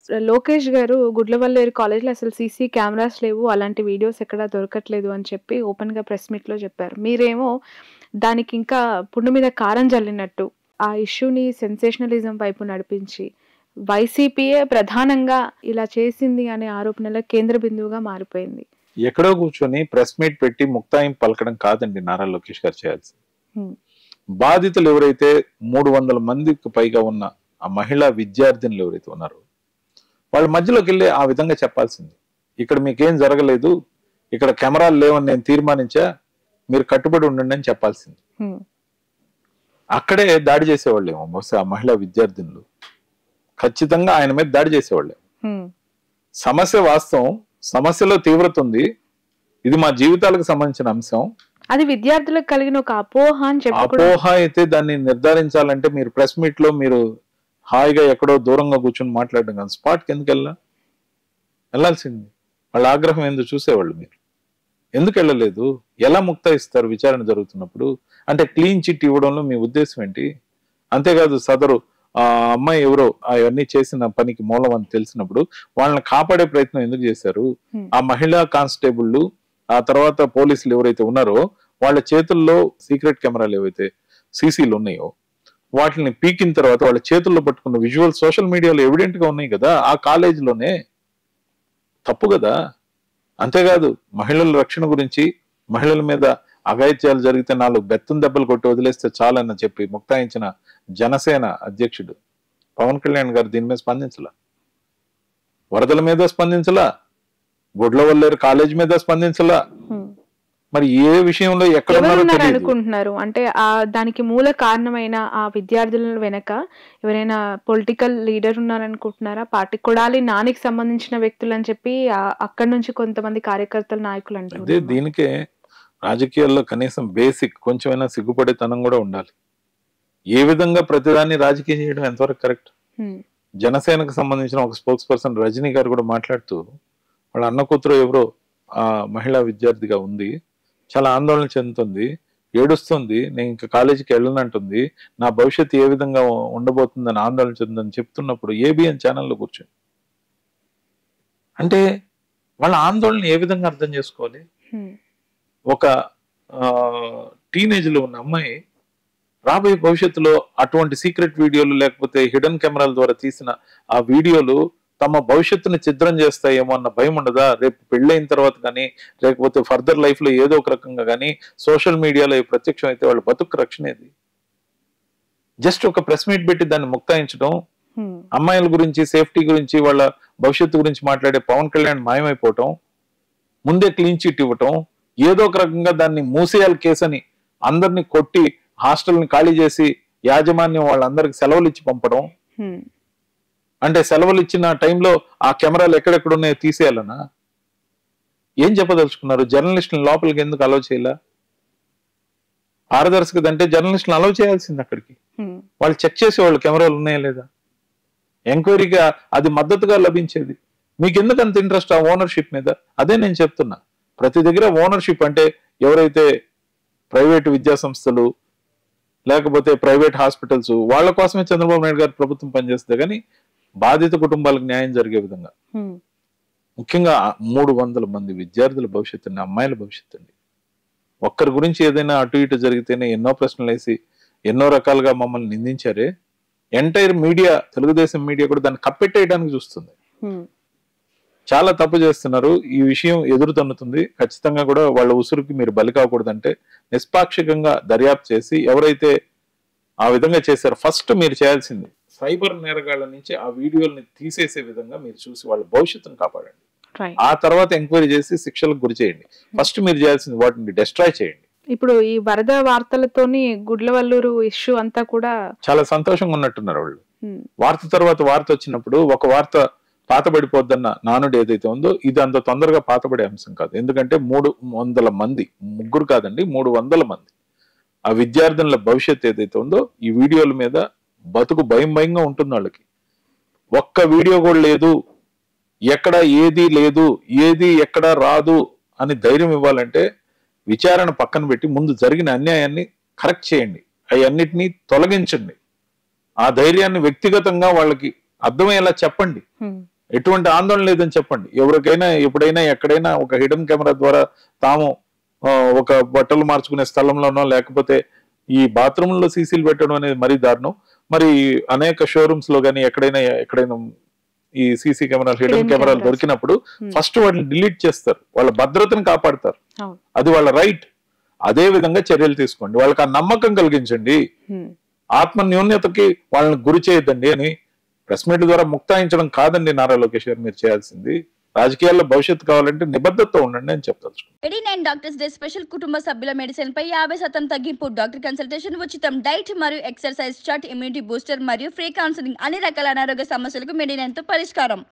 లోకేష్ గారు గుడ్లవల్లేరు కాలేజ్‌లో అసలు సీసీ కెమెరాస్ లేవు. అలాంటి వీడియోస్ ఎక్కడా దొరకట్లేదు అని చెప్పి ఓపెన్‌గా ప్రెస్ మీట్‌లో చెప్పారు. మీరేమో దానికి ఇంకా పుండు మీద కారం జల్లినట్టు ఆ ఇష్యూని సెన్సేషనలిజం వైపు నడిపించి వైసీపీయే ప్రధానంగా ఇలా చేసింది అనే ఆరోపణల కేంద్ర బిందువుగా మారిపోయింది. ఎక్కడో కూర్చొని ప్రెస్ మీట్ పెట్టి ముక్తాయింపు పలకడం కాదండి నారా లోకేష్ గారు చేయాల్సింది. హ్మ్. బాధితులు ఎవరైతే 300 మందికి పైగా ఉన్న ఆ మహిళా విద్యార్థినులు ఎవరైతే ఉన్నారో వాళ్ళ మధ్యలోకి వెళ్ళి ఆ విధంగా చెప్పాల్సింది. ఇక్కడ మీకేం జరగలేదు. ఇక్కడ కెమెరాలు లేవని నేను తీర్మానించా. మీరు కట్టుబడి ఉండండి అని చెప్పాల్సింది. హ్మ్. అక్కడే దాడి చేసేవాళ్ళేమో బహుశా ఆ మహిళా విద్యార్థినులు. ఖచ్చితంగా ఆయన మీద దాడి చేసేవాళ్ళేమో. హ్మ్. సమస్య వాస్తవం. సమస్యలో తీవ్రత ఉంది. ఇది మా జీవితాలకు సంబంధించిన అంశం. అది విద్యార్థులకు కలిగిన ఒక అపోహ అని చెప్పి కూడా అపోహ అయితే దాన్ని నిర్ధారించాలంటే మీరు ప్రెస్ మీట్ లో మీరు హాయిగా ఎక్కడో దూరంగా కూర్చొని మాట్లాడడం కాదు స్పాట్కి ఎందుకు వెళ్ళా వెళ్ళాల్సింది వాళ్ళ ఆగ్రహం ఎందుకు చూసేవాళ్ళు మీరు ఎందుకు వెళ్ళలేదు ఎలా ముక్త ఇస్తారు విచారణ జరుగుతున్నప్పుడు అంటే క్లీన్ చిట్ ఇవ్వడంలో మీ ఉద్దేశం ఏంటి అంతేకాదు సదరు ఆ అమ్మాయి ఎవరో అవన్నీ చేసిన పనికి మూలం అని తెలిసినప్పుడు వాళ్ళని కాపాడే ప్రయత్నం ఎందుకు చేశారు హ్మ్. ఆ మహిళా కానిస్టేబుల్ ఆ తర్వాత పోలీసులు ఎవరైతే ఉన్నారో వాళ్ళ చేతుల్లో సీక్రెట్ కెమెరాలు ఏవైతే సీసీలు ఉన్నాయో వాటిని పీకిన తర్వాత వాళ్ళ చేతుల్లో పట్టుకున్న విజువల్ సోషల్ మీడియాలో ఎవిడెంట్ గా ఉన్నాయి కదా ఆ కాలేజీలోనే తప్పు కదా అంతేకాదు మహిళల రక్షణ గురించి మహిళల మీద అఘాయిత్యాలు జరిగితే నాలుగు బెత్తం దెబ్బలు కొట్టి వదిలేస్తే చాలని చెప్పి ముక్తాయించిన జనసేన అధ్యక్షుడు పవన్ కళ్యాణ్ గారు దీని మీద స్పందించలా వరదల మీద స్పందించలా గుడ్లవల్లేరు కాలేజ్ మీద స్పందించలా హ్మ్. మరి ఏ విషయంలో ఎక్కడ ఉన్నారో ఎవరున్నారు తెలియదు అనుకుంటున్నారు అంటే ఆ దానికి మూల కారణమైన ఆ విద్యార్థుల వెనక ఎవరైనా పొలిటికల్ లీడర్ ఉన్నారనుకుంటున్నారా పార్టీ కొడాలి నానికి సంబంధించిన వ్యక్తులు అని చెప్పి ఆ- అక్కడి నుంచి కొంతమంది కార్యకర్తల నాయకులు అదే అంటున్నారు దీనికే రాజకీయాల్లో కనీసం బేసిక్ కొంచెమైనా సిగ్గుపడేతనం కూడా ఉండాలి ఏ విధంగా ప్రతిదాన్ని రాజకీయం చేయడం ఎంతవరకు కరెక్ట్ హ్మ్. జనసేనకు సంబంధించిన ఒక స్పోక్స్ పర్సన్ రజనీ గారు కూడా మాట్లాడుతూ వాళ్ళ అన్న కూతురు ఎవరో ఆ మహిళా విద్యార్థిగా ఉంది చాలా ఆందోళన చెందుతుంది ఏడుస్తుంది నేను ఇంకా కాలేజీకి వెళ్ళనంటుంది నా భవిష్యత్తు ఏ విధంగా ఉండబోతుందని ఆందోళన చెందని చెప్తున్నప్పుడు ఏబిఎన్ ఛానల్లో కూర్చొని అంటే వాళ్ళ ఆందోళన ఏ విధంగా అర్థం చేసుకోవాలి హ్మ్. ఒక టీనేజ్ లో ఉన్న అమ్మాయి రాబోయే భవిష్యత్తులో అటువంటి సీక్రెట్ వీడియోలు లేకపోతే హిడెన్ కెమెరాల ద్వారా తీసిన ఆ వీడియోలు తమ భవిష్యత్తుని ఛిద్రం చేస్తాయేమో అన్న భయం ఉండదా రేపు పెళ్ళైన తర్వాత కానీ లేకపోతే ఫర్దర్ లైఫ్ లో ఏదో ఒక రకంగా కానీ సోషల్ మీడియాలో ప్రత్యక్షం అయితే వాళ్ళ బతుకు రక్షణేది జస్ట్ ఒక ప్రెస్ మీట్ పెట్టి దాన్ని ముక్తాయించడం హ్మ్. అమ్మాయిల గురించి సేఫ్టీ గురించి వాళ్ళ భవిష్యత్తు గురించి మాట్లాడే పవన్ కళ్యాణ్ మాయమైపోవటం ముందే క్లీన్ చిట్ ఇవ్వటం ఏదో ఒక రకంగా దాన్ని మూసేయాలి కేసు అని అందరిని కొట్టి హాస్టల్ని ఖాళీ చేసి యాజమాన్యం వాళ్ళందరికి సెలవులు ఇచ్చి పంపడం హ్మ్. అంటే సెలవులు ఇచ్చిన టైంలో ఆ కెమెరాలు ఎక్కడెక్కడ ఉన్నాయో తీసేయాలనా ఏం చెప్పదలుచుకున్నారు జర్నలిస్టులను లోపలికి ఎందుకు అలౌ చేయాల పారదర్శకత అంటే జర్నలిస్టులను అలౌ చేయాల్సింది అక్కడికి హ్మ్. వాళ్ళు చెక్ చేసేవాళ్ళు కెమెరాలు ఉన్నాయా లేదా ఎంక్వైరీగా అది మద్దతుగా లభించేది మీకు ఎందుకు అంత ఇంట్రెస్ట్ ఆ ఓనర్షిప్ మీద అదే నేను చెప్తున్నా ప్రతి దగ్గర ఓనర్షిప్ అంటే ఎవరైతే ప్రైవేట్ విద్యా సంస్థలు లేకపోతే ప్రైవేట్ హాస్పిటల్స్ వాళ్ళ కోసమే చంద్రబాబు నాయుడు గారు ప్రభుత్వం పనిచేస్తుంది కానీ బాధిత కుటుంబాలకు న్యాయం జరిగే విధంగా హ్మ్. ముఖ్యంగా మూడు వందల మంది విద్యార్థుల భవిష్యత్తు అండి అమ్మాయిల భవిష్యత్తు అండి ఒక్కరి గురించి ఏదైనా అటు ఇటు జరిగితేనే ఎన్నో ప్రశ్నలు వేసి ఎన్నో రకాలుగా మమ్మల్ని నిందించారే ఎంటైర్ మీడియా తెలుగుదేశం మీడియా కూడా దాన్ని కప్పెట్టేయడానికి చూస్తుంది హ్మ్. చాలా తప్పు చేస్తున్నారు ఈ విషయం ఎదురు తన్నుతుంది ఖచ్చితంగా కూడా వాళ్ళ ఉసురుకి మీరు బలి కాకూడదంటే నిష్పాక్షికంగా దర్యాప్తు చేసి ఎవరైతే ఆ విధంగా చేశారో ఫస్ట్ మీరు చేయాల్సింది సైబర్ నేరగాళ్ల నుంచి ఆ వీడియోల్ని తీసేసే విధంగా మీరు చూసి వాళ్ళ భవిష్యత్తును కాపాడండి రైట్ ఆ తర్వాత ఎంక్వైరీ చేసి శిక్షలకు గురి చేయండి ఫస్ట్ మీరు చేయాల్సింది వాటిని డిస్ట్రాయ్ చేయండి ఇప్పుడు ఈ వరద వార్తలతోని గుడ్లవల్లూరు ఇష్యూ అంతా కూడా చాలా సంతోషంగా ఉన్నట్టున్నారు వాళ్ళు హ్మ్. వార్త తర్వాత వార్త వచ్చినప్పుడు ఒక వార్త పాతబడిపోద్దన్న నానుడు ఏదైతే ఉందో ఇది అంత తొందరగా పాతబడే అంశం కాదు ఎందుకంటే మూడు వందల మంది ముగ్గురు కాదండి మూడు వందల మంది ఆ విద్యార్థుల భవిష్యత్ ఏదైతే ఉందో ఈ వీడియోల మీద బతుకు భయం భయంగా ఉంటుంది వాళ్ళకి ఒక్క వీడియో కూడా లేదు ఎక్కడ ఏది లేదు ఏది ఎక్కడ రాదు అని ధైర్యం ఇవ్వాలంటే విచారణ పక్కన పెట్టి ముందు జరిగిన అన్యాయాన్ని కరెక్ట్ చేయండి అవన్నిటినీ తొలగించండి ఆ ధైర్యాన్ని వ్యక్తిగతంగా వాళ్ళకి అర్థమయ్యేలా చెప్పండి హ్మ్. ఎటువంటి ఆందోళన లేదని చెప్పండి ఎవరికైనా ఎప్పుడైనా ఎక్కడైనా ఒక హిడెన్ కెమెరా ద్వారా తాము ఆ, ఒక బట్టలు మార్చుకునే స్థలంలోనో లేకపోతే ఈ బాత్రూంలో సీసీలు పెట్టడం అనేది మరీ దారుణం మరి అనేక షోరూమ్స్ లో కానీ ఎక్కడైనా ఎక్కడైనా ఈ సీసీ కెమెరాలు హిడెన్ Hidden కెమెరాలు cameras. దొరికినప్పుడు Hmm. ఫస్ట్ వాటిని డిలీట్ చేస్తారు వాళ్ళ భద్రతను కాపాడతారు అవును అది వాళ్ళ రైట్ అదే విధంగా చర్యలు తీసుకోండి వాళ్ళకి ఆ నమ్మకం కలిగించండి ఉమ్. ఆత్మ న్యూన్యతకి వాళ్ళని గురి చేయొద్దండి అని ప్రెస్ మీట్ ద్వారా ముక్తాయించడం కాదండి నారా లోకేష్ గారు మీరు చేయాల్సింది రాజకీయాల్లో భవిష్యత్తు కావాలంటే నిబద్ధతతో ఉండండి అని చెప్తాను eighty nine doctors day special కుటుంబ సభ్యుల మెడిసిన్ పై యాభై శాతం తగ్గింపు డాక్టర్ కన్సల్టేషన్ ఉచితం డైట్ మరియు ఎక్సర్సైజ్ చార్ట్ ఇమ్యూనిటీ బూస్టర్ మరియు ఫ్రీ కౌన్సిలింగ్ అన్ని రకాల అనారోగ్య సమస్యలకు మెడినైన్ తో పరిష్కారం